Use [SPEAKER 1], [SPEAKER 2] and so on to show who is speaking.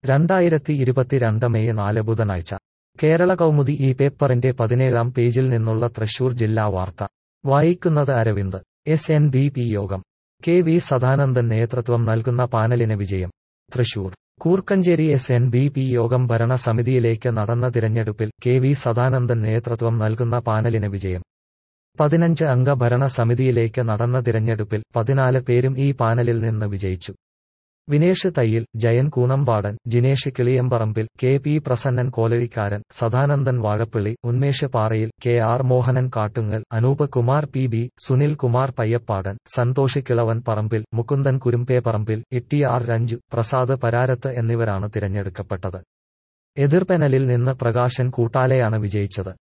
[SPEAKER 1] രണ്ടായിരത്തി ഇരുപത്തിരണ്ട് മെയ് നാല് ബുധനാഴ്ച കേരള കൗമുദി ഈ പേപ്പറിന്റെ പതിനേഴാം പേജിൽ നിന്നുള്ള തൃശൂർ ജില്ലാ വാർത്ത വായിക്കുന്നത് Aravind S N D P യോഗം കെ വി സദാനന്ദൻ നേതൃത്വം നൽകുന്ന പാനലിന് വിജയം Thrissur Koorkkenchery S N D P യോഗം ഭരണസമിതിയിലേക്ക് നടന്ന തിരഞ്ഞെടുപ്പിൽ കെ വി സദാനന്ദൻ നേതൃത്വം നൽകുന്ന പാനലിന് വിജയം പതിനഞ്ച് അംഗ ഭരണസമിതിയിലേക്ക് നടന്ന തിരഞ്ഞെടുപ്പിൽ പതിനാല് പേരും ഈ പാനലിൽ നിന്ന് വിജയിച്ചു Vinesh Thayyil Jayan Koonampadan Jinesh Kiliyamparambil K P Prasannan Kolazhikkaran Sadanandan Vazhappilly Unmesh Parayil K R Mohanan Kattungal Anoop Kumar P B Sunil Kumar Payyappadan Santhosh Kilavan Parambil Mukundan Kurumbeparambil Itty R Ranju Prasad Pararath എന്നിവരാണ് തിരഞ്ഞെടുക്കപ്പെട്ടത് എതിർപെനലിൽ നിന്ന് പ്രകാശൻ കൂട്ടാലയാണ് വിജയിച്ചത്